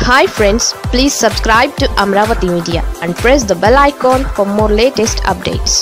hi friends please subscribe to Amaravati media and press the bell icon for more latest updates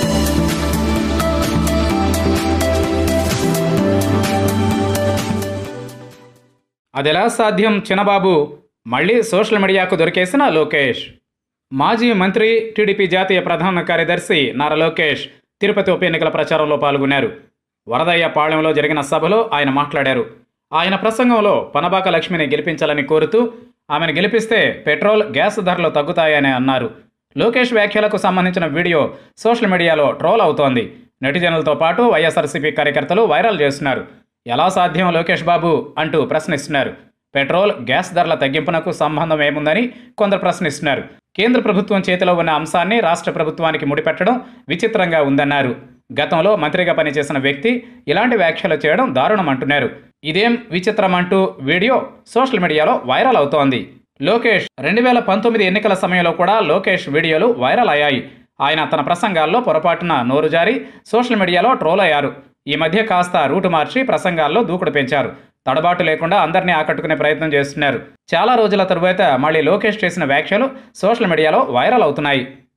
అదెలా సాధ్యం చిన్నబాబు మళ్ళీ social మీడియాకు దొరికేసిన లోకేష్ మాజీ మంత్రి టీడీపీ జాతీయ ప్రధాన కార్యదర్శి నారా లోకేష్ తిరుపతి ఉప ఎన్నికల ప్రచారంలో పాల్గొన్నారు వరదయ్య పాళెంలో జరిగిన సభలో ఆయన మాట్లాడారు ఆయన ప్రసంగంలో పనబాక లక్ష్మిని గెలిపించాలని కోరుతూ ఆమెను గెలిపిస్తే పెట్రోల్ గ్యాస్ ధరలు తగ్గుతాయని అన్నారు లోకేష్ వ్యాఖ్యలకు సంబంధించిన వీడియో సోషల్ మీడియాలో ట్రోల్ అవుతోంది నెటిజనులతో పాటు వైఎస్ఆర్సీపీ కార్యకర్తలు వైరల్ చేస్తున్నారు ఎలా సాధ్యం లోకేష్ బాబు అంటూ ప్రశ్నిస్తున్నారు పెట్రోల్ గ్యాస్ ధరల తగ్గింపునకు సంబంధం ఏముందని కొందరు ప్రశ్నిస్తున్నారు కేంద్ర ప్రభుత్వం చేతిలో ఉన్న అంశాన్ని రాష్ట్ర ప్రభుత్వానికి ముడిపెట్టడం విచిత్రంగా ఉందన్నారు గతంలో మంత్రిగా పనిచేసిన వ్యక్తి ఇలాంటి వ్యాఖ్యలు చేయడం దారుణం అంటున్నారు ఇదేం విచిత్రం అంటూ వీడియో సోషల్ మీడియాలో వైరల్ అవుతోంది లోకేష్ రెండు వేల పంతొమ్మిది ఎన్నికల సమయంలో కూడా లోకేష్ వీడియోలు వైరల్ అయ్యాయి ఆయన తన ప్రసంగాల్లో పొరపాటున నోరు జారి సోషల్ మీడియాలో ట్రోల్ అయ్యారు ఈ మధ్య కాస్త రూటు మార్చి ప్రసంగాల్లో దూకుడు పెంచారు తడబాటు లేకుండా అందరినీ ఆకట్టుకునే ప్రయత్నం చేస్తున్నారు చాలా రోజుల తరువాత మళ్ళీ లోకేష్ చేసిన వ్యాఖ్యలు సోషల్ మీడియాలో వైరల్ అవుతున్నాయి